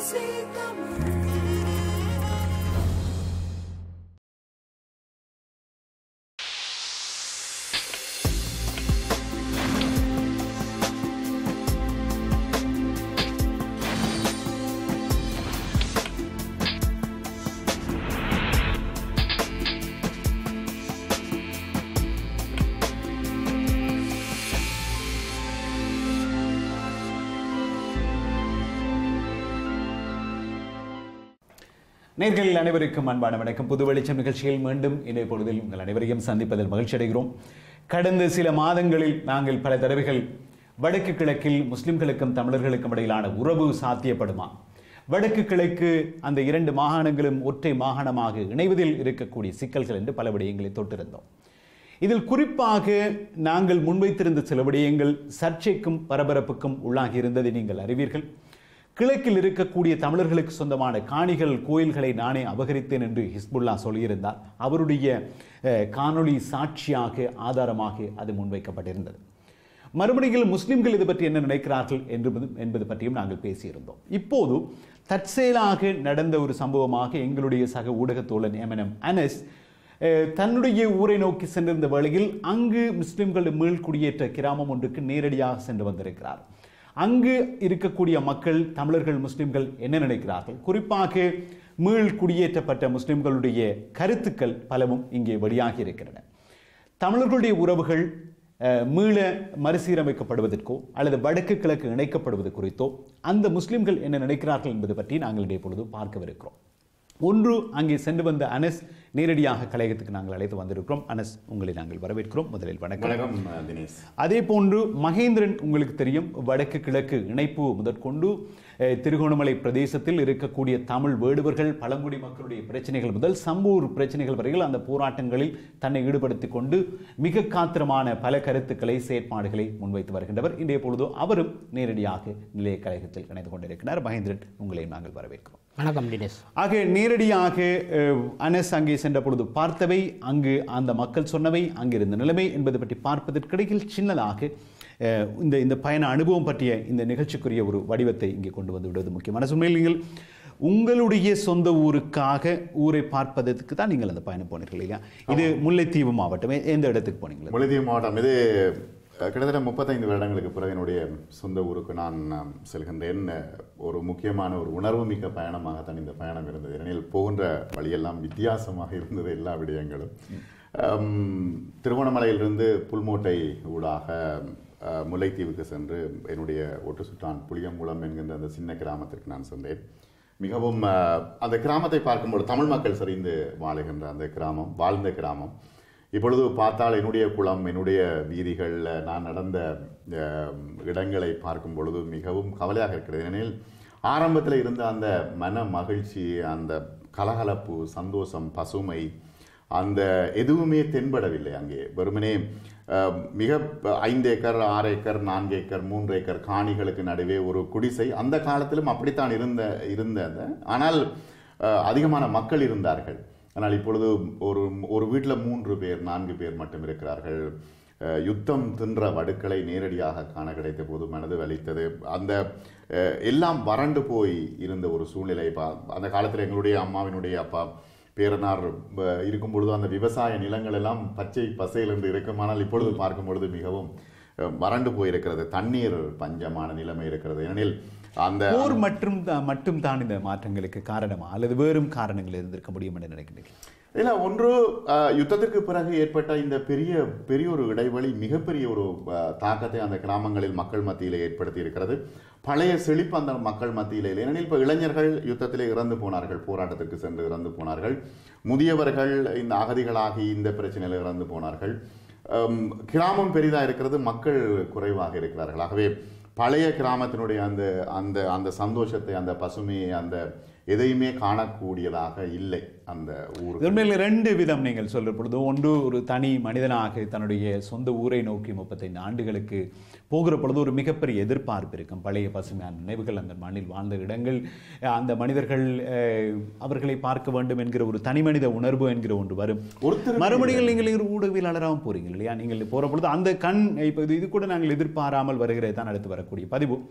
Sweet Tamil. நேர்கள் அனைவருக்கும் அன்பான வணக்கம் புது வெளிச்சம் நிகழ்ச்சியில் மீண்டும் இன்றைய பொழுதில் உங்கள் அனைவரையும் சந்திப்பதில் மகிழ்ச்சி அடைகிறோம் கடந்த சில மாதங்களில் நாங்கள் பல தடவைகள் வடக்கு கிழக்கில் முஸ்லிம்களுக்கும் தமிழர்களுக்கும் இடையிலான உறவு சாத்தியப்படுமா வடக்கு கிழக்கு அந்த இரண்டு மாகாணங்களும் ஒற்றை மாகாணமாக இணைவதில் இருக்கக்கூடிய சிக்கல்கள் என்று பல விடயங்களை தொட்டிருந்தோம் இதில் குறிப்பாக நாங்கள் முன்வைத்திருந்த சில விடயங்கள் சர்ச்சைக்கும் பரபரப்புக்கும் உள்ளாகி இருந்ததை நீங்கள் அறிவீர்கள் கிழக்கில் இருக்கக்கூடிய தமிழர்களுக்கு சொந்தமான காணிகள் கோயில்களை நானே அபகரித்தேன் என்று ஹிஸ்புல்லா சொல்லியிருந்தார் அவருடைய அஹ், காணொளி சாட்சியாக ஆதாரமாக அது முன்வைக்கப்பட்டிருந்தது மறுபடியில் முஸ்லிம்கள் இது பற்றி என்ன நினைக்கிறார்கள் என்பது என்பது பற்றியும் நாங்கள் பேசியிருந்தோம் இப்போது தற்செயலாக நடந்த ஒரு சம்பவமாக எங்களுடைய சக ஊடகத் தோழன் எம்என்எம் அனஸ் அஹ், தன்னுடைய ஊரை நோக்கி சென்றிருந்த வேளையில் அங்கு முஸ்லிம்கள் மீள் குடியேற்ற கிராமம் ஒன்றுக்கு நேரடியாக சென்று வந்திருக்கிறார் அங்கு இருக்கக்கூடிய மக்கள் தமிழர்கள் முஸ்லிம்கள் என்ன நினைக்கிறார்கள் குறிப்பாக மீள் குடியேற்றப்பட்ட முஸ்லிம்களுடைய கருத்துக்கள் பலவும் இங்கே வெளியாகி இருக்கின்றன தமிழர்களுடைய உறவுகள் அஹ், மீள மறுசீரமைக்கப்படுவதற்கோ அல்லது வடக்கு கிழக்கு இணைக்கப்படுவது குறித்தோ அந்த முஸ்லிம்கள் என்ன நினைக்கிறார்கள் என்பது பற்றி நாங்கள் இன்றைய பொழுது பார்க்கவிருக்கிறோம் ஒன்று அங்கே சென்று வந்த அனஸ் நேரடியாக கலையகத்துக்கு நாங்கள் அழைத்து வந்திருக்கிறோம் அனஸ் உங்களை நாங்கள் வரவேற்கிறோம் முதலில் வணக்கம் வணக்கம் அஹ், தினேஷ் அதே போன்று மகேந்திரன் உங்களுக்கு தெரியும் வடக்கு கிழக்கு இணைப்பு முதற்கொண்டு அஹ், திருகோணமலை பிரதேசத்தில் இருக்கக்கூடிய தமிழ் வேடுவர்கள் பழங்குடி மக்களுடைய பிரச்சனைகள் முதல் சம்பூர் பிரச்சனைகள் வரையில் அந்த போராட்டங்களில் தன்னை ஈடுபடுத்திக் கொண்டு மிக காத்திரமான பல கருத்துக்களை செயற்பாடுகளை முன்வைத்து வருகின்றவர் இன்றைய பொழுது அவரும் நேரடியாக நிலைய கழகத்தில் இணைந்து கொண்டிருக்கிறார் மகேந்திரன் உங்களை நாங்கள் வரவேற்கிறோம் வணக்கம் தினேஷ் ஆக நேரடியாக அஹ், அனஸ் அங்கே சென்ற பொழுது பார்த்தவை அங்கு அந்த மக்கள் சொன்னவை அங்கிருந்த நிலைமை என்பது பற்றி பார்ப்பதற்கிடையில் சின்னதாக அஹ், இந்த இந்த பயண அனுபவம் பற்றிய இந்த நிகழ்ச்சிக்குரிய ஒரு வடிவத்தை இங்கே கொண்டு வந்து விடுவது முக்கியமான உண்மையில் நீங்கள் உங்களுடைய சொந்த ஊருக்காக ஊரை பார்ப்பதற்கு தான் நீங்கள் அந்த பயணம் போனீர்கள் இல்லையா இது முல்லைத்தீவு மாவட்டம் எ- எந்த இடத்துக்கு போனீங்களா முழுதீவு மாவட்டம் இது அஹ், கிட்டத்தட்ட முப்பத்தைந்து வருடங்களுக்கு பிறகு என்னுடைய சொந்த ஊருக்கு நான் அஹ், செல்கின்றேன் அஹ், ஒரு முக்கியமான ஒரு உணர்வு மிக்க பயணமாகத்தான் இந்த பயணம் இருந்தது ஏனெனில் போகின்ற வழியெல்லாம் வித்தியாசமாக இருந்தது எல்லா விடயங்களும் அம், திருவண்ணாமலையிலிருந்து புல்மோட்டை ஊடாக அஹ், முல்லைத்தீவுக்கு சென்று என்னுடைய ஒட்டு சுட்டான் புளியங்குளம் என்கின்ற அந்த சின்ன கிராமத்திற்கு நான் சென்றேன் மிகவும் அஹ், அந்த கிராமத்தை பார்க்கும்போது தமிழ் மக்கள் சரிந்து வாழுகின்ற அந்த கிராமம் வாழ்ந்த கிராமம் இப்பொழுது பார்த்தால் என்னுடைய குளம் என்னுடைய வீதிகள் நான் நடந்த அஹ், இடங்களை பார்க்கும் பொழுது மிகவும் கவலையாக இருக்கிறது ஏனெனில் ஆரம்பத்தில் இருந்த அந்த மன மகிழ்ச்சி அந்த கலகலப்பு சந்தோஷம் பசுமை அந்த எதுவுமே தென்படவில்லை அங்கே வெறுமனே அஹ், மிக ப- ஐந்து ஏக்கர் ஆறு ஏக்கர் நான்கு ஏக்கர் மூன்று ஏக்கர் காணிகளுக்கு நடுவே ஒரு குடிசை அந்த காலத்திலும் அப்படித்தான் இருந்த இருந்தது ஆனால் அஹ், அதிகமான மக்கள் இருந்தார்கள் ஆனால் இப்பொழுது ஒரு ஒரு வீட்டில் மூன்று பேர் நான்கு பேர் மட்டும் இருக்கிறார்கள் அஹ், யுத்தம் தின்ற வடுக்களை நேரடியாக காண கிடைத்த போது மனது வலித்தது அந்த அஹ், எல்லாம் வறண்டு போய் இருந்த ஒரு சூழ்நிலை பா- அந்த காலத்தில் எங்களுடைய அம்மாவினுடைய அப்பா பேரனார் அஹ், இருக்கும் பொழுது அந்த விவசாய நிலங்கள் எல்லாம் பச்சை பசையில் என்று இருக்கும் ஆனால் இப்பொழுது பார்க்கும் பொழுது மிகவும் அஹ், வறண்டு போயிருக்கிறது தண்ணீர் பஞ்சமான நிலைமை இருக்கிறது ஏனெனில் அந்த போர் மற்றும் தான் மட்டும் தான் இந்த மாற்றங்களுக்கு காரணமா அல்லது வேறும் காரணங்கள் இருந்திருக்க முடியும் என்று நினைக்கிறீர்கள் இல்ல ஒன்று அஹ், யுத்தத்திற்கு பிறகு ஏற்பட்ட இந்த பெரிய பெரிய ஒரு இடைவெளி மிகப்பெரிய ஒரு அஹ், தாக்கத்தை அந்த கிராமங்களில் மக்கள் மத்தியிலே ஏற்படுத்தி இருக்கிறது பழைய செழிப்பு அந்த மக்கள் மத்தியிலே இல்லை ஏனெனில் இப்போ இளைஞர்கள் யுத்தத்திலே இறந்து போனார்கள் போராட்டத்திற்கு சென்று இறந்து போனார்கள் முதியவர்கள் இந்த அகதிகளாகி இந்த பிரச்சனையில் இறந்து போனார்கள் அம், கிராமம் பெரிதாக இருக்கிறது மக்கள் குறைவாக இருக்கிறார்கள் ஆகவே பழைய கிராமத்தினுடைய அந்த அந்த அந்த சந்தோஷத்தை அந்த பசுமையை அந்த எதையுமே காணக்கூடியதாக இல்லை அந்த ஊர் உண்மையில் ரெண்டு விதம் நீங்கள் சொல்ற பொழுது ஒன்று ஒரு தனி மனிதனாக தன்னுடைய சொந்த ஊரை நோக்கி முப்பத்தைந்து ஆண்டுகளுக்கு போகிற பொழுது ஒரு மிகப்பெரிய எதிர்பார்ப்பு இருக்கும் பழைய பசுமையான நினைவுகள் அந்த மண்ணில் வாழ்ந்த இடங்கள் அஹ், அந்த மனிதர்கள் அஹ், அவர்களை பார்க்க வேண்டும் என்கிற ஒரு தனி மனித உணர்வு என்கிற ஒன்று வரும் ஒருத்தர் மறுபடியும் நீங்கள் ஒரு ஊடகவியலாளராகவும் போறீங்க இல்லையா நீங்கள் போற பொழுது அந்த கண் இப்போ இது இது கூட நாங்கள் எதிர்பாராமல் வருகிறது தான் அடுத்து வரக்கூடிய பதிவு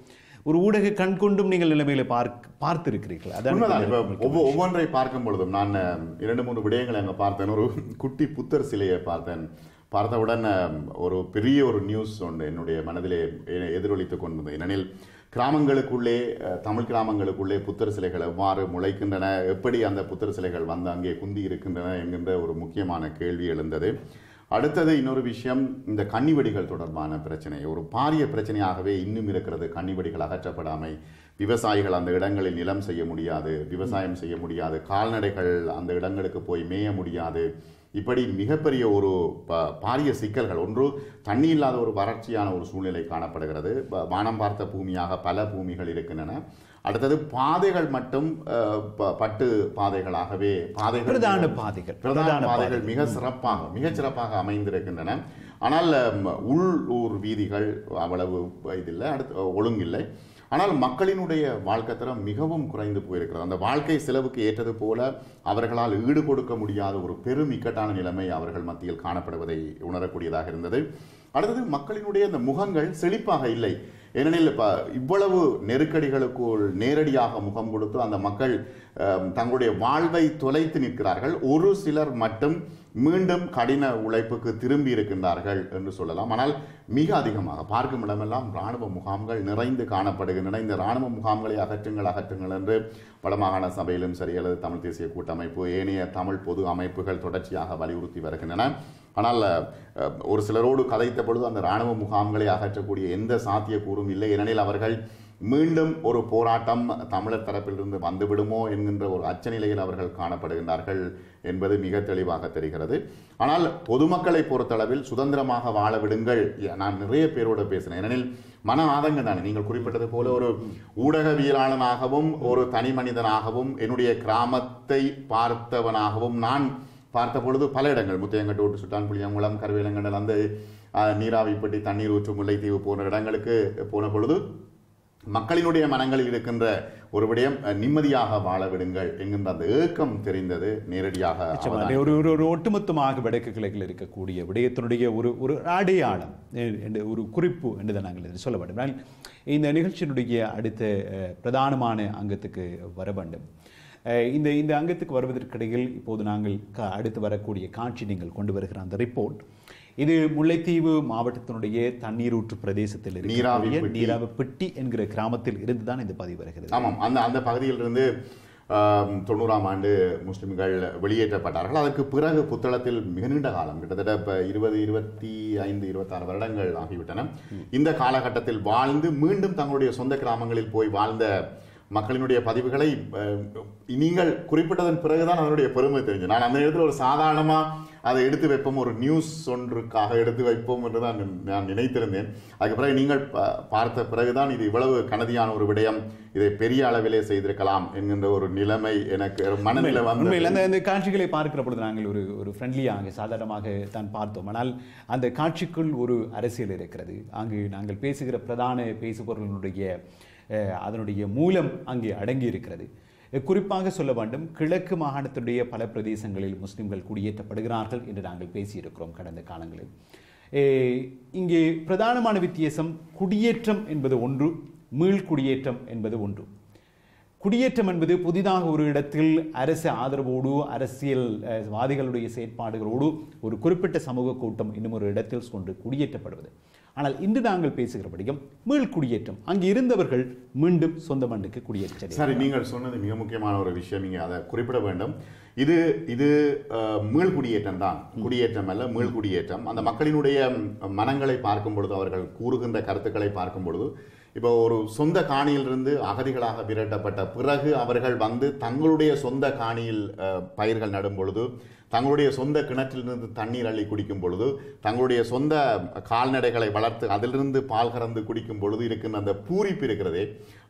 ஒரு ஊடக கண் கொண்டும் நீங்கள் நிலைமையில பார்க்க பார்த்திருக்கிறீர்கள் அதான் உண்மைதான் இப்ப ஒவ்வொ- ஒவ்வொன்றை பார்க்கும் பொழுதும் நான் அஹ், இரண்டு மூன்று விடயங்களை அங்க பார்த்தேன் ஒரு குட்டி புத்தர் சிலையை பார்த்தேன் பார்த்தவுடன் அஹ், ஒரு பெரிய ஒரு நியூஸ் ஒன்று என்னுடைய மனதிலே எ- எதிரொலித்துக் கொண்டிருந்தது ஏனெனில் கிராமங்களுக்குள்ளே அஹ், தமிழ் கிராமங்களுக்குள்ளே புத்தர் சிலைகள் எவ்வாறு முளைக்கின்றன எப்படி அந்த புத்தர் சிலைகள் வந்து அங்கே குந்தி இருக்கின்றன என்கின்ற ஒரு முக்கியமான கேள்வி எழுந்தது அடுத்தது இன்னொரு விஷயம் இந்த கன்னிவெடிகள் தொடர்பான பிரச்சனை ஒரு பாரிய பிரச்சனையாகவே இன்னும் இருக்கிறது கன்னிவெடிகள் அகற்றப்படாமை விவசாயிகள் அந்த இடங்களில் நிலம் செய்ய முடியாது விவசாயம் செய்ய முடியாது கால்நடைகள் அந்த இடங்களுக்கு போய் மேய முடியாது இப்படி மிகப்பெரிய ஒரு ப- பாரிய சிக்கல்கள் ஒன்று தண்ணி இல்லாத ஒரு வறட்சியான ஒரு சூழ்நிலை காணப்படுகிறது ப- வானம் பார்த்த பூமியாக பல பூமிகள் இருக்கின்றன அடுத்தது பாதைகள் மட்டும் அஹ், ப- பட்டு பாதைகளாகவே பாதைகள் பிரதான பாதைகள் பிரதான பிரதான பாதைகள் மிக சிறப்பாக மிகச் சிறப்பாக அமைந்திருக்கின்றன ஆனால் ம், உள் ஊர் வீதிகள் அவ்வளவு இதில்லை அடுத்து ஒழுங்கில்லை ஆனால் மக்களினுடைய வாழ்க்கை தரம் மிகவும் குறைந்து போயிருக்கிறது அந்த வாழ்க்கை செலவுக்கு ஏற்றது போல அவர்களால் ஈடு கொடுக்க முடியாத ஒரு பெரும் இக்கட்டான நிலைமை அவர்கள் மத்தியில் காணப்படுவதை உணரக்கூடியதாக இருந்தது அடுத்தது மக்களினுடைய அந்த முகங்கள் செழிப்பாக இல்லை ஏனெனில் இப்ப இவ்வளவு நெருக்கடிகளுக்குள் நேரடியாக முகம் கொடுத்து அந்த மக்கள் அஹ், தங்களுடைய வாழ்வை தொலைத்து நிற்கிறார்கள் ஒரு சிலர் மட்டும் மீண்டும் கடின உழைப்புக்கு திரும்பி இருக்கின்றார்கள் என்று சொல்லலாம் ஆனால் மிக அதிகமாக பார்க்கும் இடமெல்லாம் இராணுவ முகாம்கள் நிறைந்து காணப்படுகின்றன இந்த இராணுவ முகாம்களை அகற்றுங்கள் அகற்றுங்கள் என்று வடமாகாண சபையிலும் சரி அல்லது தமிழ் தேசிய கூட்டமைப்பு ஏனைய தமிழ் பொது அமைப்புகள் தொடர்ச்சியாக வலியுறுத்தி வருகின்றன ஆனால் அஹ், ஒரு சிலரோடு கதைத்த பொழுது அந்த இராணுவ முகாம்களை அகற்றக்கூடிய எந்த சாத்தியக்கூறும் இல்லை ஏனெனில் அவர்கள் மீண்டும் ஒரு போராட்டம் தமிழர் தரப்பிலிருந்து வந்துவிடுமோ என்கின்ற ஒரு அச்சநிலையில் அவர்கள் காணப்படுகின்றார்கள் என்பது மிக தெளிவாக தெரிகிறது ஆனால் பொதுமக்களை பொறுத்தளவில் சுதந்திரமாக வாழ விடுங்கள் நான் நிறைய பேரோடு பேசினேன் ஏனெனில் மன ஆதங்கம் தானே நீங்கள் குறிப்பிட்டது போல ஒரு ஊடகவியலாளனாகவும் ஒரு தனி மனிதனாகவும் என்னுடைய கிராமத்தை பார்த்தவனாகவும் நான் பார்த்த பொழுது பல இடங்கள் முத்தையங்கட்டோட்டு சுட்டான் புளியங்குளம் கருவேலங்கடல் அந்த அஹ், நீராவிப்பட்டி தண்ணீர் ஊற்று முல்லைத்தீவு போன்ற இடங்களுக்கு போன பொழுது மக்களினுடைய மனங்களில் இருக்கின்ற ஒரு விடயம் அஹ், நிம்மதியாக வாழ விடுங்கள் என்கின்ற அந்த ஏக்கம் தெரிந்தது நேரடியாக நிச்சயமாக. அவதானித்தேன். ஒரு ஒரு ஒரு ஒட்டுமொத்தமாக வடக்கு கிழக்கில் இருக்கக்கூடிய விடயத்தினுடைய ஒரு ஒரு அடையாளம் எ- என்ற ஒரு குறிப்பு என்று தான் நாங்கள் இதில் சொல்ல வேண்டும் ஆனால் இந்த நிகழ்ச்சியினுடைய அடுத்த அஹ், பிரதானமான அங்கத்துக்கு வர வேண்டும் அஹ், இந்த இந்த அங்கத்துக்கு வருவதற்கிடையில் இப்போது நாங்கள் க- அடுத்து வரக்கூடிய காட்சி நீங்கள் கொண்டு வருகிற அந்த ரிப்போர்ட் இது முல்லைத்தீவு மாவட்டத்தினுடைய தண்ணீரூற்று பிரதேசத்தில் இருக்கக்கூடிய நீராவிப்பட்டி. நீராவிப்பட்டி என்கிற கிராமத்தில் இருந்து தான் இந்த பதிவு வருகிறது ஆமாம் அந்த அந்த பகுதியிலிருந்து ஆம், தொண்ணூறாம் ஆண்டு முஸ்லிம்கள் வெளியேற்றப்பட்டார்கள் அதற்கு பிறகு புத்தளத்தில் மிக நீண்ட காலம் கிட்டத்தட்ட இப்போ இருபது இருபத்தி ஐந்து இருபத்தாறு வருடங்கள் ஆகிவிட்டன இந்த காலகட்டத்தில் வாழ்ந்து மீண்டும் தங்களுடைய சொந்த கிராமங்களில் போய் வாழ்ந்த மக்களினுடைய பதிவுகளை அஹ், நீங்கள் குறிப்பிட்டதன் பிறகுதான் அதனுடைய பெருமை தெரிஞ்சு நான் அந்த இடத்துல ஒரு சாதாரணமா அதை எடுத்து வைப்போம் ஒரு நியூஸ் ஒன்றுக்காக எடுத்து வைப்போம் என்று தான் நான் நினைத்திருந்தேன் அதுக்கு பிறகு நீங்கள் பா- பார்த்த பிறகுதான் இது இவ்வளவு கனதியான ஒரு விடயம் இதை பெரிய அளவிலே செய்திருக்கலாம் என்கின்ற ஒரு நிலைமை எனக்கு மனநிலை வந்து உண்மையில் அந்த அந்த காட்சிகளை பார்க்கிற பொழுது நாங்கள் ஒரு ஒரு ஃப்ரெண்ட்லியாக சாதாரணமாக தான் பார்த்தோம் ஆனால் அந்த காட்சிக்குள் ஒரு அரசியல் இருக்கிறது அங்கு நாங்கள் பேசுகிற பிரதான பேசுபொருளினுடைய அஹ், அதனுடைய மூலம் அங்கே அடங்கி இருக்கிறது அஹ், குறிப்பாக சொல்ல வேண்டும் கிழக்கு மாகாணத்துடைய பல பிரதேசங்களில் முஸ்லிம்கள் குடியேற்றப்படுகிறார்கள் என்று நாங்கள் பேசியிருக்கிறோம் கடந்த காலங்களில் அஹ், இங்கே பிரதானமான வித்தியாசம் குடியேற்றம் என்பது ஒன்று மீள் குடியேற்றம் என்பது ஒன்று குடியேற்றம் என்பது புதிதாக ஒரு இடத்தில் அரசு ஆதரவோடு அரசியல் அஹ், வாதிகளுடைய செயற்பாடுகளோடு ஒரு குறிப்பிட்ட சமூக கூட்டம் இன்னும் ஒரு இடத்தில் கொண்டு குடியேற்றப்படுவது ஆனால் இன்று நாங்கள் பேசுகிறபடியும் மீள் குடியேற்றம் அங்கு இருந்தவர்கள் மீண்டும் சொந்த மண்ணுக்கு குடியேற்ற சரி நீங்கள் சொன்னது மிக முக்கியமான ஒரு விஷயம் நீங்க அதை குறிப்பிட வேண்டும் இது இது அஹ், மீள் குடியேற்றம் தான் குடியேற்றம் அல்ல மீள் குடியேற்றம் அந்த மக்களினுடைய ம், மனங்களை பார்க்கும் பொழுது அவர்கள் கூறுகின்ற கருத்துக்களை பார்க்கும் பொழுது இப்போ ஒரு சொந்த காணியிலிருந்து அகதிகளாக விரட்டப்பட்ட பிறகு அவர்கள் வந்து தங்களுடைய சொந்த காணியில் அஹ், பயிர்கள் நடும் பொழுது தங்களுடைய சொந்த கிணற்றிலிருந்து தண்ணீர் அள்ளி குடிக்கும் பொழுது தங்களுடைய சொந்த கால்நடைகளை வளர்த்து அதிலிருந்து பால் கறந்து குடிக்கும் பொழுது இருக்கின்ற அந்த பூரிப்பு இருக்கிறதே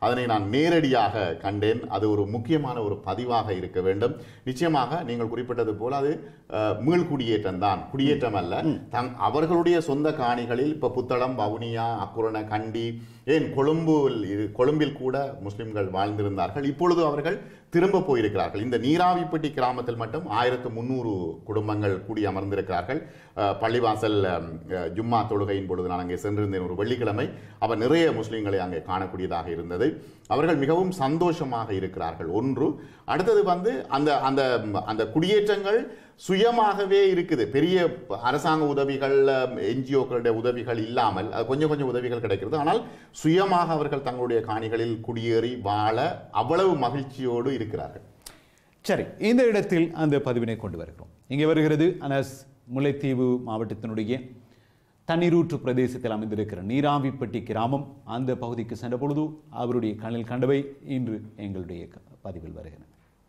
அதனை நான் நேரடியாக கண்டேன் அது ஒரு முக்கியமான ஒரு பதிவாக இருக்க வேண்டும் நிச்சயமாக நீங்கள் குறிப்பிட்டது போல அது அஹ், மீள்குடியேற்றம் தான் குடியேற்றம் அல்ல தங் அவர்களுடைய சொந்த காணிகளில் இப்ப புத்தளம் வவுனியா அக்குரண கண்டி ஏன் கொழும்பில் இரு- கொழும்பில் கூட முஸ்லிம்கள் வாழ்ந்திருந்தார்கள் இப்பொழுது அவர்கள் திரும்ப போயிருக்கிறார்கள் இந்த நீராவிப்பட்டி கிராமத்தில் மட்டும் ஆயிரத்து முந்நூறு குடும்பங்கள் கூடி அமர்ந்திருக்கிறார்கள் அஹ், பள்ளிவாசல் அஹ், ஜும்மா தொழுகையின் பொழுது நான் அங்கே சென்றிருந்தேன் ஒரு வெள்ளிக்கிழமை அவர் நிறைய முஸ்லிம்களை அங்கே காணக்கூடியதாக இருந்தது அவர்கள் மிகவும் சந்தோஷமாக இருக்கிறார்கள் ஒன்று அடுத்தது வந்து அந்த அந்த அந்த குடியேற்றங்கள் சுயமாகவே இருக்குது பெரிய அரசாங்க உதவிகள் என்ஜிஓக்களுடைய உதவிகள் இல்லாமல் அது கொஞ்சம் கொஞ்சம் உதவிகள் கிடைக்கிறது ஆனால் சுயமாக அவர்கள் தங்களுடைய காணிகளில் குடியேறி வாழ அவ்வளவு மகிழ்ச்சியோடு இருக்கிறார்கள் சரி இந்த இடத்தில் அந்த பதிவினை கொண்டு வருகிறோம் இங்கே வருகிறது அனஸ் முல்லைத்தீவு மாவட்டத்தினுடைய தண்ணீரூற்று பிரதேசத்தில் அமைந்திருக்கிற நீராவிப்பட்டி கிராமம் அந்த பகுதிக்கு சென்ற பொழுது அவருடைய கண்ணில் கண்டவை இன்று எங்களுடைய க- பதிவில் வருகிறது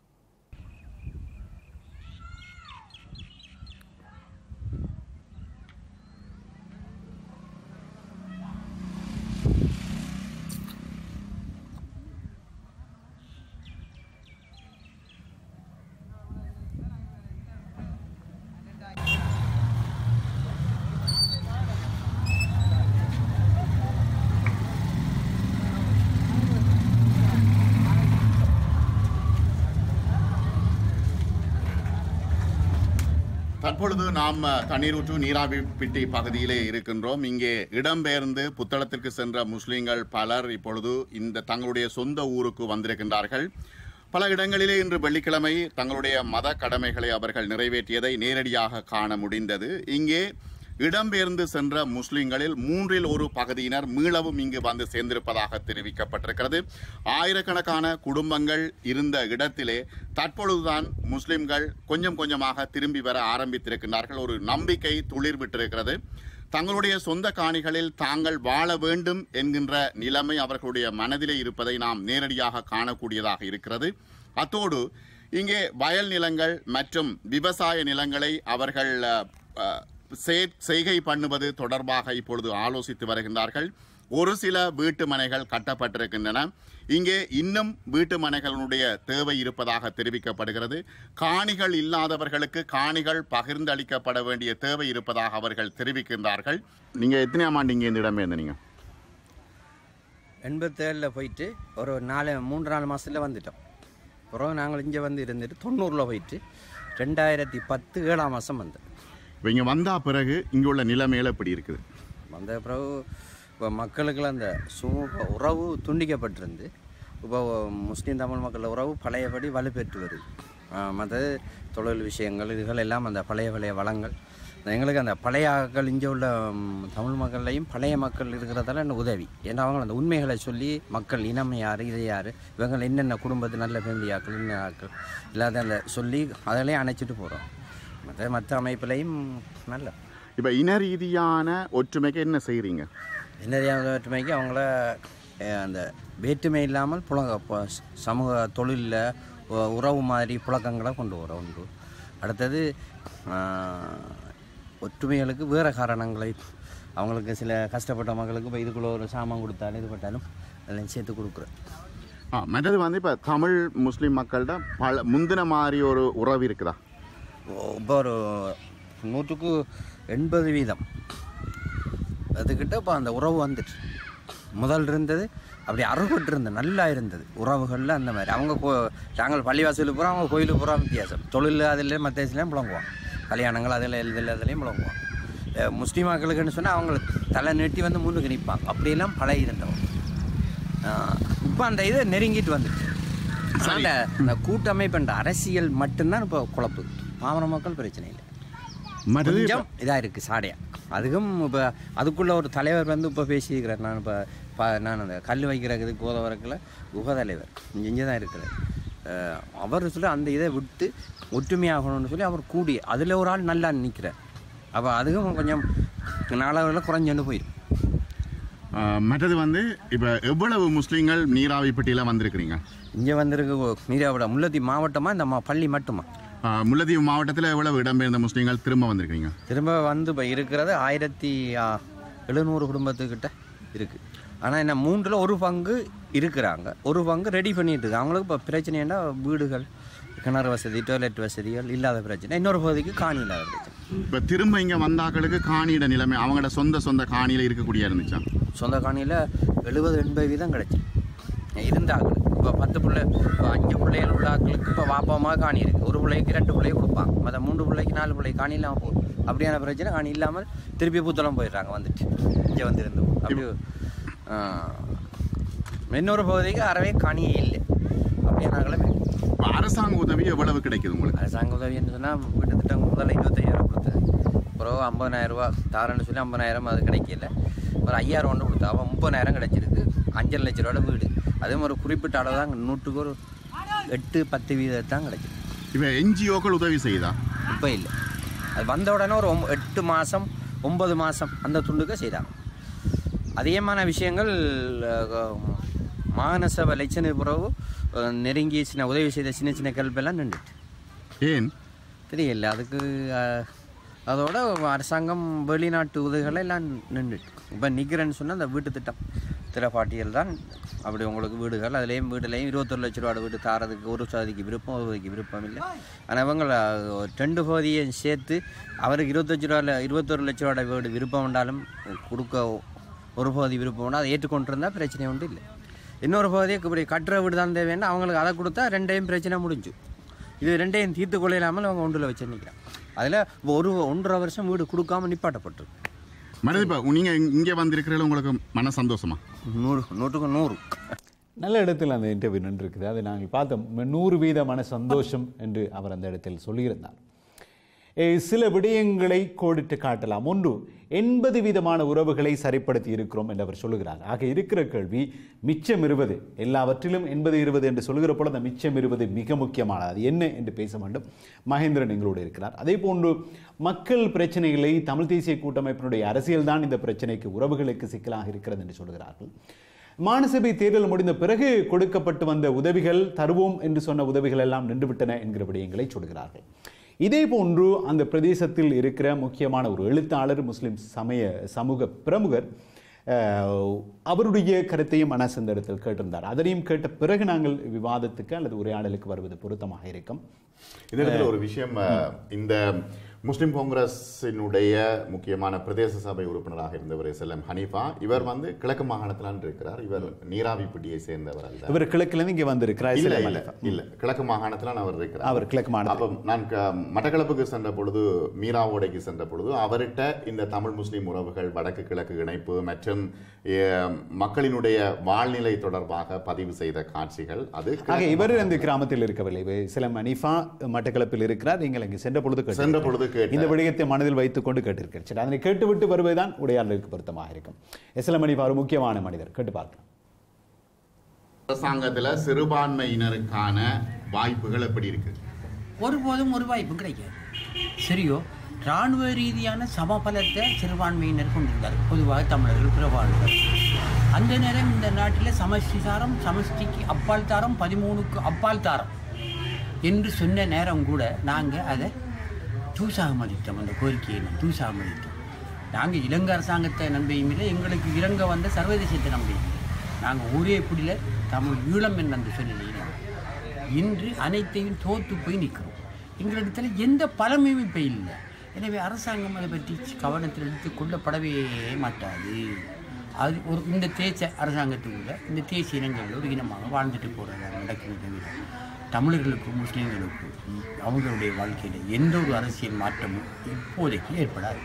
தற்பொழுது நாம் தண்ணீரூற்று நீராவிப்பிட்டி பகுதியிலே இருக்கின்றோம் இங்கே இடம்பெயர்ந்து புத்தளத்திற்கு சென்ற முஸ்லிம்கள் பலர் இப்பொழுது இந்த தங்களுடைய சொந்த ஊருக்கு வந்திருக்கின்றார்கள் பல இடங்களிலே இன்று வெள்ளிக்கிழமை தங்களுடைய மத கடமைகளை அவர்கள் நிறைவேற்றியதை நேரடியாக காண முடிந்தது இங்கே இடம்பெயர்ந்து சென்ற முஸ்லிம்களில் மூன்றில் ஒரு பகுதியினர் மீளவும் இங்கு வந்து சேர்ந்திருப்பதாக தெரிவிக்கப்பட்டிருக்கிறது ஆயிரக்கணக்கான குடும்பங்கள் இருந்த இடத்திலே தற்பொழுதுதான் முஸ்லிம்கள் கொஞ்சம் கொஞ்சமாக திரும்பி வர ஆரம்பித்திருக்கின்றார்கள் ஒரு நம்பிக்கை துளிர் விட்டிருக்கிறது தங்களுடைய சொந்த காணிகளில் தாங்கள் வாழ வேண்டும் என்கின்ற நிலைமை அவர்களுடைய மனதிலே இருப்பதை நாம் நேரடியாக காணக்கூடியதாக இருக்கிறது அத்தோடு இங்கே வயல் நிலங்கள் மற்றும் விவசாய நிலங்களை அவர்கள் அஹ், அஹ், செய்- செய்கை பண்ணுவது தொடர்பாக இப்பொழுது ஆலோசித்து வருகின்றார்கள் ஒரு சில வீட்டு மனைகள் கட்டப்பட்டிருக்கின்றன இங்கே இன்னும் வீட்டு மனைகளுடைய தேவை இருப்பதாக தெரிவிக்கப்படுகிறது காணிகள் இல்லாதவர்களுக்கு காணிகள் பகிர்ந்தளிக்கப்பட வேண்டிய தேவை இருப்பதாக அவர்கள் தெரிவிக்கின்றார்கள் நீங்க எத்தனையாம் ஆண்டு இங்கே இந்த இடமே இருந்தீங்க எண்பத்தேழில் போயிட்டு ஒரு நாலு மூன்று நாலு மாதத்தில் வந்துட்டோம் அப்புறம் நாங்கள் இங்கே வந்து இருந்துட்டு தொண்ணூறில் போயிட்டு ரெண்டாயிரத்தி பத்து ஏழாம் மாதம் வந்தேன் இப்போ இங்கே வந்தா பிறகு இங்கே உள்ள நிலைமையில எப்படி இருக்குது வந்த பிறகு இப்போ மக்களுக்கெல்லாம் அந்த சுமூக உறவு துண்டிக்கப்பட்டிருந்து இப்போ முஸ்லீம் தமிழ் மக்கள் உறவு பழையபடி வலுப்பெற்று வருது மற்றது தொழில் விஷயங்கள் இதுகள் எல்லாம் அந்த பழைய பழைய வளங்கள் எங்களுக்கு அந்த பழைய ஆட்கள் இங்கே உள்ள ம், தமிழ் மக்கள்லையும் பழைய மக்கள் இருக்கிறதால எனக்கு உதவி ஏன்னா அவங்க அந்த உண்மைகளை சொல்லி மக்கள் இனம் யார் இது யார் இவங்க என்னென்ன குடும்பத்து நல்ல ஃபேமிலி ஆக்கள் இன்ன ஆக்கள் இல்லாத அந்த சொல்லி அதிலையும் அணைச்சிட்டு போகிறோம் மற்ற மற்ற அமைப்புலையும் நல்ல இப்போ இன ரீதியான ஒற்றுமைக்கு என்ன செய்கிறீங்க என்னறியாத வேற்றுமைக்கு அவங்கள அஹ், அந்த வேற்றுமை இல்லாமல் புழங்க ப- சமூக தொழிலில் உறவு மாதிரி புழக்கங்களை கொண்டு வர உண்டு அடுத்தது ஆஹ், ஒற்றுமைகளுக்கு வேறு காரணங்களை அவங்களுக்கு சில கஷ்டப்பட்ட மக்களுக்கு இப்போ இதுக்குள்ளே ஒரு சாமான் கொடுத்தாலும் இது பட்டாலும் அதெல்லாம் சேர்த்து கொடுக்குறேன் ஆ மற்றது வந்து இப்போ தமிழ் முஸ்லீம் மக்கள்கிட்ட பல முந்தின மாதிரி ஒரு உறவு இருக்குதா இப்போ ஒரு நூற்றுக்கு எண்பது வீதம் அதுக்கிட்ட இப்போ அந்த உறவு வந்துட்டு முதல் இருந்தது அப்படி அறுபட்டு இருந்தது நல்லா இருந்தது உறவுகளில் அந்த மாதிரி அவங்க கோ நாங்கள் பள்ளிவாசலுக்கு போகிறோம் அவங்க கோயிலுக்கு போகிறோம் வித்தியாசம் தொழில் அதில் மற்ற இதுலேயும் புழங்குவோம் கல்யாணங்கள் அதில் இதில் அதுலேயும் புழங்குவோம் அஹ் முஸ்லீம் மக்களுக்குன்னு சொன்னால் அவங்க தலை நீட்டி வந்து முன்னுக்கு நிற்பாங்க அப்படியெல்லாம் பழைய இருந்தவங்க இப்போ அந்த இதை நெருங்கிட்டு வந்துட்டு அந்த இந்த கூட்டமைப்பு என்ற அரசியல் மட்டும்தான் இப்போ குழப்பு பாமர மக்கள் பிரச்சனை இல்லை மற்றது கொஞ்சம் இதாக இருக்குது சாடையா அதுக்கும் இப்போ அதுக்குள்ளே ஒரு தலைவர் வந்து இப்போ பேசியிருக்கிறார் நான் இப்போ பா நான் அந்த கல் வைக்கிறதுக்கு போத வரக்கில் உப தலைவர் இங்கே தான் இருக்கிறார் அஹ் அவர் சொல்லி அந்த இதை விட்டு ஒற்றுமையாகணும்னு சொல்லி அவர் கூடி அதில் ஒரு ஆள் நல்லா நிற்கிறார் அப்போ அதுவும் கொஞ்சம் நாளாவில் குறைஞ்சொண்டு போயிடும் ஆ, மற்றது வந்து இப்போ எவ்வளவு முஸ்லீம்கள் நீராவிப்பட்டியில் வந்திருக்கிறீங்க இங்கே வந்திருக்க நீராவிட முல்லத்தீவு மாவட்டமா இந்த மா பள்ளி மட்டுமா ஆ, முல்லைத்தீவு மாவட்டத்தில் எவ்வளவு இடம்பெயர்ந்த முஸ்லீம்கள் திரும்ப வந்திருக்கிறீங்க திரும்ப வந்து இப்போ இருக்கிறது ஆயிரத்தி எழுநூறு குடும்பத்துக்கிட்ட இருக்குது ஆனால் என்ன மூன்றில் ஒரு பங்கு இருக்கிறாங்க ஒரு பங்கு ரெடி பண்ணிட்டு இருக்கு அவங்களுக்கு இப்போ பிரச்சனைன்னா வீடுகள் கிணறு வசதி டாய்லெட் வசதிகள் இல்லாத பிரச்சனை இன்னொரு பகுதிக்கு காணி இல்லாத பிரச்சனை இப்போ திரும்ப இங்கே வந்தாக்களுக்கு காணியிட நிலைமை அவங்களோட சொந்த சொந்த காணியில் இருக்கக்கூடிய இருந்துச்சா சொந்த காணியில் எழுபது எண்பது வீதம் கிடச்சி இருந்த ஆக்களுக்கு இப்போ பத்து பிள்ளை இப்போ அஞ்சு பிள்ளைகள் உள்ள ஆக்களுக்கு இப்போ வாப்பமாக காணி இருக்குது ஒரு பிள்ளைக்கு ரெண்டு பிள்ளைக்கு கொடுப்பாங்க மற்ற மூன்று பிள்ளைக்கு நாலு பிள்ளைக்கு காணி இல்லாமல் போகும் அப்படியான பிரச்சனை காணி இல்லாமல் திருப்பி புத்தளம் போயிடுறாங்க வந்துட்டு இங்கே வந்து இருந்தோம் அப்படி ஆ, இன்னொரு பகுதிக்கு அறவே காணியே இல்லை அப்படியான ஆக்களும் இருக்கு இப்போ அரசாங்க உதவி எவ்வளவு கிடைக்குது உங்களுக்கு அரசாங்க உதவின்னு சொன்னால் வீட்டு திட்டம் முதல்ல இருபத்தையாயிரம் கொடுத்தது பிறகு ஐம்பதாயிரம் ரூபா தாரன்னு சொல்லி ஐம்பதாயிரம் அது கிடைக்கல ஒரு ஐயாயிரம் ஒன்று கொடுத்தா அப்போ முப்பதாயிரம் கிடைச்சிருக்கு அஞ்சரை லட்ச ரூபாயோட வீடு அதே மாதிரி ஒரு குறிப்பிட்ட அளவு தான் நூற்றுக்கு ஒரு எட்டு பத்து வீதம் தான் கிடைச்சிருக்கு இப்போ என்ஜிஓக்கள் உதவி செய்தா இப்போ இல்லை அது வந்த உடனே ஒரு ஒம்ப- எட்டு மாதம் ஒன்பது மாதம் அந்த துண்டுக்கு செய்தாங்க அதிகமான விஷயங்கள் அஹ், மாகாண சபை எலெக்ஷனு பிறகு அஹ், நெருங்கி சின்ன உதவி செய்த சின்ன சின்ன கல்பெல்லாம் நின்றுட்டு ஏன் தெரியல அதுக்கு அஹ், அதோட அரசாங்கம் வெளிநாட்டு உதவிகளை எல்லாம் நின்றுட்டு இப்போ நிற்கிறேன்னு சொன்னால் அந்த வீட்டு திட்டம் திறப்பாட்டியல் தான் அப்படி உங்களுக்கு வீடுகள் அதுலேயும் வீடுலேயும் இருபத்தொரு லட்ச ரூபா வீடு தாரதுக்கு ஒரு சாதிக்கு விருப்பம் ஒரு பகுதிக்கு விருப்பம் இல்லை ஆனால் இவங்க அஹ், ரெண்டு பகுதியையும் சேர்த்து அவருக்கு இருபத்தஞ்சு ரூபாவில் இருபத்தொரு லட்ச ரூபாய் வீடு விருப்பம் உண்டாலும் கொடுக்க ஒரு பகுதி விருப்பம் உண்டு அதை ஏற்றுக்கொண்டிருந்தா பிரச்சனை உண்டு இல்லை இன்னொரு பகுதியை இப்படி கட்டுற வீடு தான் தேவைன்னா அவங்களுக்கு அதை கொடுத்தா ரெண்டையும் பிரச்சனை முடிஞ்சு இது ரெண்டையும் தீர்த்து கொள்ளையில்லாமல் அவங்க ஒன்றில் வச்சு நிற்கிறாங்க அதில் ஒரு ஒன்றரை வருஷம் வீடு கொடுக்காம நிப்பாட்டப்பட்டிருக்கு மனதிப்பா நீங்கள் இங்கே வந்திருக்கிறதுல உங்களுக்கு மன சந்தோஷமா நூறு நூற்றுக்கு நூறு நல்ல இடத்தில் அந்த இன்டர்வியூ நின்றுருக்குது அதை நாங்கள் பார்த்தோம் நூறு வீதமான சந்தோஷம் என்று அவர் அந்த இடத்தில் சொல்லியிருந்தார் ஏ, சில விடயங்களை கோடிட்டு காட்டலாம் ஒன்று எண்பது விதமான உறவுகளை சரிப்படுத்தி இருக்கிறோம் என்று அவர் சொல்லுகிறார் ஆக இருக்கிற கேள்வி மிச்சம் இருபது எல்லாவற்றிலும் எண்பது இருபது என்று சொல்லுகிற போல அந்த மிச்சம் இருபது மிக முக்கியமானது அது என்ன என்று பேச வேண்டும் மகேந்திரன் எங்களோடு இருக்கிறார் அதே போன்று மக்கள் பிரச்சனைகளை தமிழ் தேசிய கூட்டமைப்பினுடைய அரசியல் தான் இந்த பிரச்சனைக்கு உறவுகளுக்கு சிக்கலாக இருக்கிறது என்று சொல்கிறார்கள் மாநசபை தேர்தல் முடிந்த பிறகு கொடுக்கப்பட்டு வந்த உதவிகள் தருவோம் என்று சொன்ன உதவிகள் எல்லாம் நின்றுவிட்டன என்கிற விடயங்களை சொல்கிறார்கள் இதே போன்று அந்த பிரதேசத்தில் இருக்கிற முக்கியமான ஒரு எழுத்தாளர் முஸ்லிம் சமய சமூக பிரமுகர் அஹ், அவருடைய கருத்தையும் மனசு இந்த இடத்தில் கேட்டிருந்தார் அதனையும் கேட்ட பிறகு நாங்கள் விவாதத்துக்கு அல்லது உரையாடலுக்கு வருவது பொருத்தமாக இருக்கும் இந்த இடத்துல ஒரு விஷயம் அஹ், இந்த முஸ்லிம் காங்கிரஸினுடைய முக்கியமான பிரதேச சபை உறுப்பினராக இருந்தவர் எஸ் எல் எம் ஹனீஃபா இவர் வந்து கிழக்கு மாகாணத்திலான் இருக்கிறார் இவர் நீராவிப்பட்டியை சேர்ந்தவர் அல்ல இவர் கிழக்கிலிருந்து இங்கே வந்திருக்கிறார் இல்ல இஸ்லாம் இல்ல இல்ல கிழக்கு மாகாணத்திலான் அவர் இருக்கிறார் அவர் கிழக்கு மாநிலம் அப்ப நான் க- மட்டக்களப்புக்கு சென்ற பொழுது மீராவோடைக்கு சென்ற பொழுது அவர்கிட்ட இந்த தமிழ் முஸ்லிம் உறவுகள் வடக்கு கிழக்கு இணைப்பு மற்றும் எ, மக்களினுடைய வாழ்நிலை தொடர்பாக பதிவு செய்த காட்சிகள் அது ஆக இவர் அந்த கிராமத்தில் இருக்கவில்லை இவர் சில மணிஃபா மட்டக்களப்பில் இருக்கிறார் நீங்கள் இங்கே சென்ற பொழுது கேட்டு சென்ற பொழுது கேட்ட இந்த விடயத்தை மனதில் வைத்துக் கொண்டு கேட்டிருக்கிறேன் சரி அதனை கேட்டுவிட்டு வருவதுதான் உடையாளருக்கு பொருத்தமாக இருக்கும் எஸ்எல் மணிஃபா ஒரு முக்கியமான மனிதர் கேட்டு பார்க்கலாம் அரசாங்கத்துல சிறுபான்மையினருக்கான வாய்ப்புகள் எப்படி இருக்கு ஒருபோதும் ஒரு வாய்ப்பு கிடைக்காது சரியோ இராணுவ ரீதியான சமபலத்தை சிறுபான்மையினர் கொண்டிருந்தார் பொதுவாக தமிழர்கள் பிரபாளர்கள் அந்த நேரம் இந்த நாட்டில் சமஷ்டி தாரம் சமஷ்டிக்கு அப்பால் தாரம் பதிமூணுக்கு அப்பால் தாரம் என்று சொன்ன நேரம் கூட நாங்கள் அதை தூசாக மதித்தோம் அந்த கோரிக்கையை நான் தூசாக மதித்தோம் நாங்கள் இலங்கை அரசாங்கத்தை நம்பியும் இல்லை எங்களுக்கு இறங்க வந்த சர்வதேசத்தை நம்பியும் இல்லை நாங்கள் ஒரே குடியில் தமிழ் ஈழம் என்ற அந்த சொல்லில் இன்று அனைத்தையும் தோத்து போய் நிற்கிறோம் எங்களிடத்தில் எந்த பலமையும் இப்போ இல்லை எனவே அரசாங்கம் அதை பற்றி கவனத்தில் எடுத்து கொள்ளப்படவே மாட்டாது அது ஒரு இந்த தேச அரசாங்கத்துக்குள்ள இந்த தேசிய இனங்களில் ஒரு இனமாக வாழ்ந்துட்டு போகிறதா நடக்கிறது தவிர தமிழர்களுக்கும் முஸ்லீம்களுக்கும் அவங்களுடைய வாழ்க்கையில் எந்த ஒரு அரசியல் மாற்றமும் இப்போதைக்கு ஏற்படாது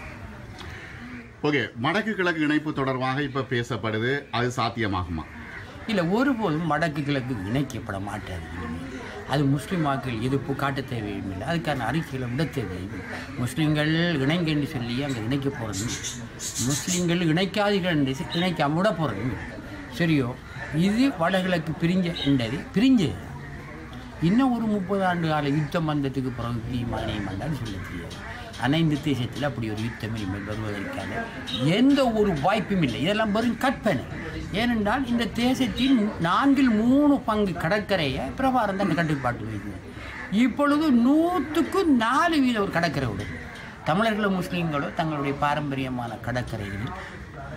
ஓகே வடக்கு கிழக்கு இணைப்பு தொடர்பாக இப்ப பேசப்படுது அது சாத்தியமாகுமா இல்லை ஒருபோதும் வடக்கு கிழக்கு இணைக்கப்பட மாட்டாது இனிமேல் அது முஸ்லீம் வாக்குகள் எதிர்ப்பு காட்ட தேவையும் இல்லை அதுக்கான அறிக்கைகளை விட தேவையும் இல்லை. முஸ்லீம்கள் இணைங்க என்று சொல்லி அங்கே இணைக்க போகிறது முஸ்லீம்கள் இணைக்காதீர்கள் என்று சொல்லி இணைக்காம விட போகிறது சரியோ இது வடகிழக்கு பிரிஞ்ச என்றது பிரிஞ்சது இன்னும் ஒரு முப்பது ஆண்டு கால யுத்தம் வந்ததுக்கு பிறகு பிரியுமா இணையமாண்டான்னு சொல்ல தெரியாது ஆனால் இந்த தேசத்தில் அப்படி ஒரு யுத்தம் இனிமேல் வருவதற்கான எந்த ஒரு வாய்ப்பும் இல்லை இதெல்லாம் வெறும் கற்பனை ஏனென்றால் இந்த தேசத்தின் நான்கில் மூணு பங்கு கடற்கரையை பிரபாரம் தான் கட்டுப்பாட்டு வைக்கிறது இப்பொழுது நூற்றுக்கு நாலு வீத ஒரு கடற்கரை விடுது தமிழர்களோ முஸ்லீம்களோ தங்களுடைய பாரம்பரியமான கடற்கரைகளில்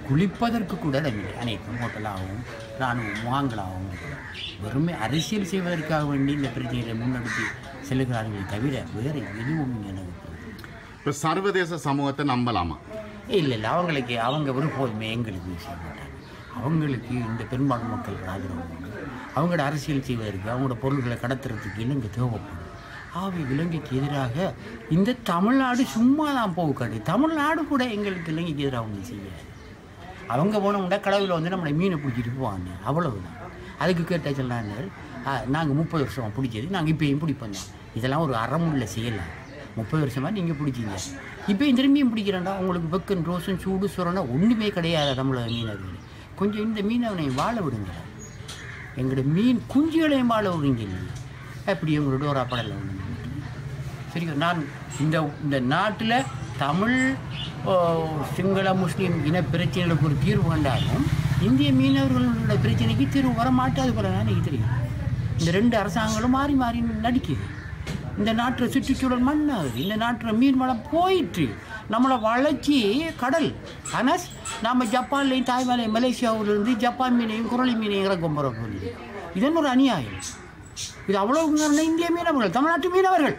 குளிப்பதற்கு கூட இடமில்லை அனைத்தும் ஹோட்டலாகவும் இராணுவ முகாங்களாகவும் இருக்கிறது வெறுமே அரசியல் செய்வதற்காக வேண்டி இந்த பிரச்சனையை முன்னெடுத்து செல்கிறார்களே தவிர வேறு எதுவும் எனக்கு இப்போ சர்வதேச சமூகத்தை நம்பலாமா இல்லை இல்லை அவங்களுக்கு அவங்க விருப்பமே எங்களுக்கு செய்ய மாட்டாங்க அவங்களுக்கு இந்த பெரும்பான்மை மக்கள் ஆதரவு உண்டு. அவங்களோட அரசியல் செய்வதற்கு அவங்களோட பொருள்களை கடத்துறதுக்கு இலங்கை தேவைப்படும் ஆகவே இலங்கைக்கு எதிராக இந்த தமிழ்நாடு சும்மா தான் போகாது தமிழ்நாடு கூட எங்களுக்கு இலங்கைக்கு எதிராக ஒன்றும் செய்யாது அவங்க போனவங்க கடவுளை வந்து நம்மளை மீனை பிடிச்சிட்டு போவாங்க அவ்வளவுதான் அதுக்கு கேட்ட சொன்னாங்க நாங்கள் முப்பது வருஷமாக பிடிச்சது நாங்கள் இப்பயும் பிடிப்போம் தான் இதெல்லாம் ஒரு அறமுள்ள செய்யலாம் முப்பது வருஷமாக நீங்கள் பிடிச்சிங்க இப்பயும் திரும்பியும் பிடிக்கிறேன்டா உங்களுக்கு வெக்கன் ரோசன் சூடு சுரண்டா ஒன்றுமே கிடையாது தமிழக மீனவர்கள் கொஞ்சம் இந்த மீனவனை வாழ விடுங்க எங்களோட மீன் குஞ்சுகளையும் வாழ விடுங்க இல்லையா அப்படி எங்களோட ஒரு அப்படலை ஒன்று சரியா நான் இந்த இந்த நாட்டில் தமிழ் ஓ, சிங்கள முஸ்லீம் இன பிரச்சனைகளுக்கு ஒரு தீர்வு கண்டாலும் இந்திய மீனவர்களோட பிரச்சனைக்கு தீர்வு வர மாட்டாது போல தான் எனக்கு தெரியும் இந்த ரெண்டு அரசாங்கங்களும் மாறி மாறி நடிக்குது இந்த நாட்டில் சுற்றுச்சூழல் மண்ணாகுது இந்த நாட்டில் மீன் வளம் போயிட்டு நம்மளை வளர்ச்சி கடல் ஆனால் நாம் ஜப்பான்லேயும் தாய்மலை மலேசியாவிலிருந்து ஜப்பான் மீனையும் குரளி மீனையும் இறக்கும் போகிற போகுது இதன் ஒரு அநியாயம் இது அவ்வளவு காரணம் இந்திய மீனவர்கள் தமிழ்நாட்டு மீனவர்கள்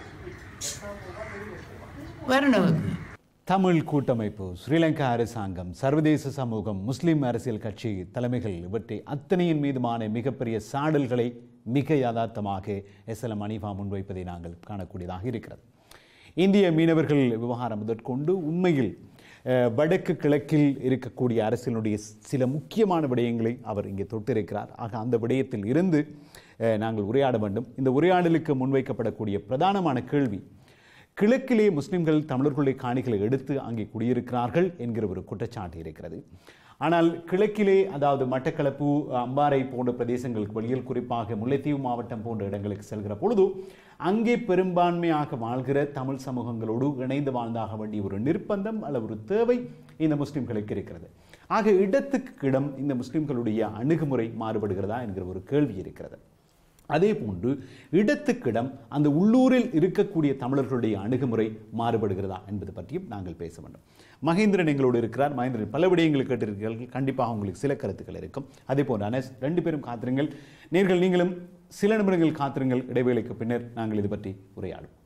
வேற என்ன இருக்குது தமிழ் கூட்டமைப்பு ஸ்ரீலங்கா அரசாங்கம் சர்வதேச சமூகம் முஸ்லிம் அரசியல் கட்சி தலைமைகள் இவற்றை அத்தனையின் மீதுமான மிகப்பெரிய சாடல்களை மிக யதார்த்தமாக எஸ்எல்எம் அனிஃபா முன்வைப்பதை நாங்கள் காணக்கூடியதாக இருக்கிறது இந்திய மீனவர்கள் விவகாரம் முதற்கொண்டு உண்மையில் அஹ், வடக்கு கிழக்கில் இருக்கக்கூடிய அரசியலுடைய சில முக்கியமான விடயங்களை அவர் இங்கே தொட்டிருக்கிறார் ஆக அந்த விடயத்தில் இருந்து அஹ், நாங்கள் உரையாட வேண்டும் இந்த உரையாடலுக்கு முன்வைக்கப்படக்கூடிய பிரதானமான கேள்வி கிழக்கிலே முஸ்லிம்கள் தமிழர்களுடைய காணிகளை எடுத்து அங்கே குடியிருக்கிறார்கள் என்கிற ஒரு குற்றச்சாட்டு இருக்கிறது ஆனால் கிழக்கிலே அதாவது மட்டக்களப்பு அம்பாறை போன்ற பிரதேசங்களுக்கு வெளியில் குறிப்பாக முல்லைத்தீவு மாவட்டம் போன்ற இடங்களுக்கு செல்கிற பொழுது அங்கே பெரும்பான்மையாக வாழ்கிற தமிழ் சமூகங்களோடு இணைந்து வாழ்ந்தாக வேண்டிய ஒரு நிர்பந்தம் அல்லது ஒரு தேவை இந்த முஸ்லிம்களுக்கு இருக்கிறது ஆக இடத்துக்கு இடம் இந்த முஸ்லிம்களுடைய அணுகுமுறை மாறுபடுகிறதா என்கிற ஒரு கேள்வி இருக்கிறது அதே போன்று இடத்துக்கிடம் அந்த உள்ளூரில் இருக்கக்கூடிய தமிழர்களுடைய அணுகுமுறை மாறுபடுகிறதா என்பது பற்றியும் நாங்கள் பேச வேண்டும் மகேந்திரன் எங்களோடு இருக்கிறார் மகேந்திரன் பல விடயங்களை கேட்டிருக்கிறீர்கள் கண்டிப்பாக உங்களுக்கு சில கருத்துக்கள் இருக்கும் அதே போன்று அனஸ் ரெண்டு பேரும் காத்திருங்கள் நேர்கள் நீங்களும் சில நிமிடங்கள் காத்திருங்கள் இடைவேளைக்கு பின்னர் நாங்கள் இது பற்றி உரையாடுவோம்